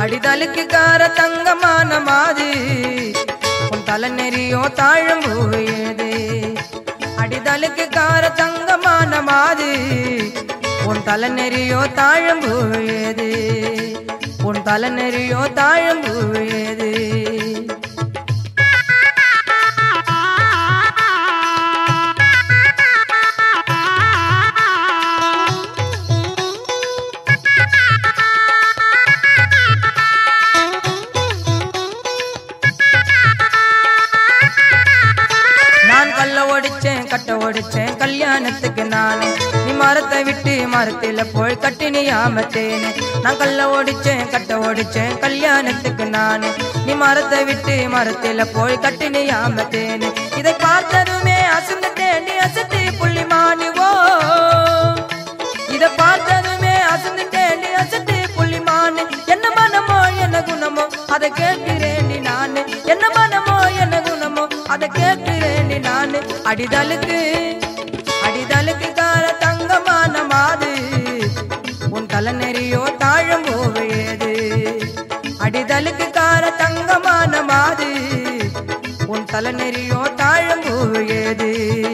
அடிதலுக்கு கார தங்கமான மாது உன் தலை நெறியோ தாழம் பூவையது அடிதலுக்கு கார தங்கமான மாது உன் தலை நெறியோ தாழம் பூவையது உன் தலை நெறியோ தாழம் பூவையது நான் கல்ல ஓடிச்சேன் கட்ட ஓடிச்சேன் கல்யாணத்துக்கு நானே நீ மரத்தை விட்டு மரத்தில போய் கட்டினி ஆமத்தேனே நான் கல்ல ஓடிச்சேன் கட்ட ஓடிச்சேன் கல்யாணத்துக்கு நானே நீ மரத்தை விட்டு மரத்தில போய் கட்டினி ஆமத்தேனே இதை பார்த்ததுமே அசந்துட்டேன் நீ அசத்தி புள்ளி மாணிவோ இதை பார்த்ததுமே அசந்துட்டேன் நீ அசத்தி புள்ளி மானு என்ன மனமோ என்ன குணமோ அதை கேட்கிறேன் நீ நானு என்ன மனமோ என்ன குணமோ அதை கேட்கிறேன் நீ நானு அடிதலுக்கு அடிதலுக்கு கார தங்கமான மாது உன் தலை நெறியோ தாழம் போவேது அடிதலுக்கு கார தங்கமான மாது உன் தலை நெறியோ தாழம் போவேது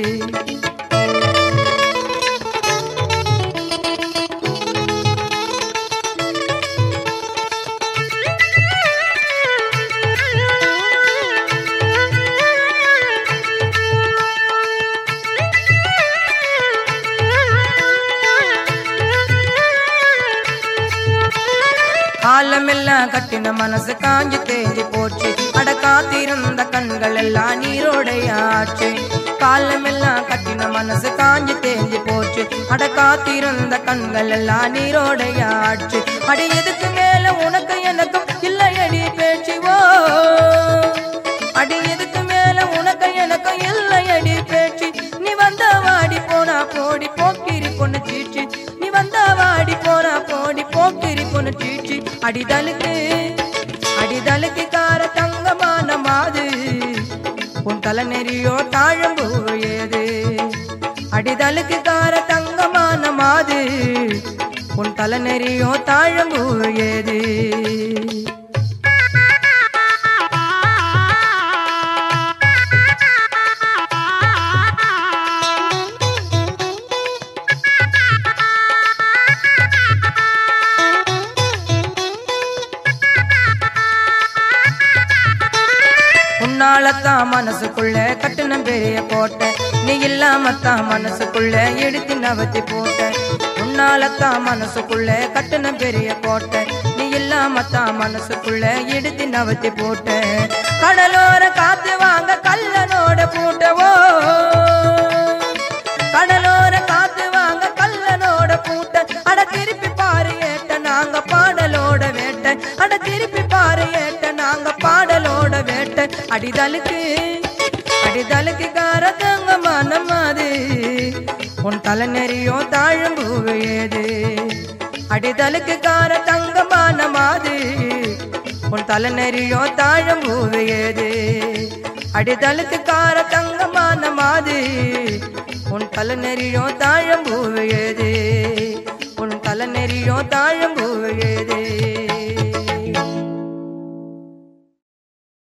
காலமெல்லாம் கட்டின மனசு காஞ்சி தேஞ்சி போச்சு அட காத்திருந்த கண்கள் எல்லாம் நீரோடையாச்சு காலமெல்லாம் கட்டின மனசு காஞ்சி தேஞ்சி போச்சு அட காத்திருந்த கண்கள் எல்லாம் நீரோடையாச்சு அடி எதுக்கு மேல உனக்கு எனக்கும் இல்லையடி பேச்சுவோ அடி எதுக்கு மேல உனக்கு எனக்கும் இல்லையடி பேச்சு நீ வந்த வாடி போனா போடி போக்கிரி பொண்ணு சீச்சு நீ வந்த வாடி போனா போடி போக்கிரி பொண்ணு சீச்சு அடிதலுக்கு அடிதலுக்கு கார தங்கமான மாது உன் தலை நெறியோ தாழம்பு ஏது அடிதலுக்கு கார தங்கமான மாது உன் தலை நெறியோ தாழம்பு ஏது உன்னாலத்தான் மனசுக்குள்ள கட்டுன பெரிய கோட்டை நீ இல்லாமத்தான் மனசுக்குள்ள எடுத்து நவத்தி போட்ட உன்னாலத்தான் மனசுக்குள்ள கட்டுன பெரிய கோட்டை நீ இல்லாமத்தான் மனசுக்குள்ள எடுத்து நவத்தி போட்ட கடலோர காத்து வாங்க கல்லனோட பூட்டவோ கடலோர காத்து வாங்க கல்லனோட பூட்ட அட திருப்பி பாரு ஏட்ட நாங்க பாடலோட வேட்ட அட திருப்பி பாரு ஏட்ட நாங்க பாடலோட வேட்ட அடிதலுக்கு அடிதலுக்கு கார தங்க மனமாது உன் தலை நெறியோ தாழும் பூவையது அடிதலுக்கு கார தங்கமான மாது உன் தலை நெறியோ தாழும் பூவையது அடிதலுக்கு கார தங்கமான மாது உன் தலை நெறியோ தாழம் பூவையது உன் தலை நெறியோ தாழம் பூவையது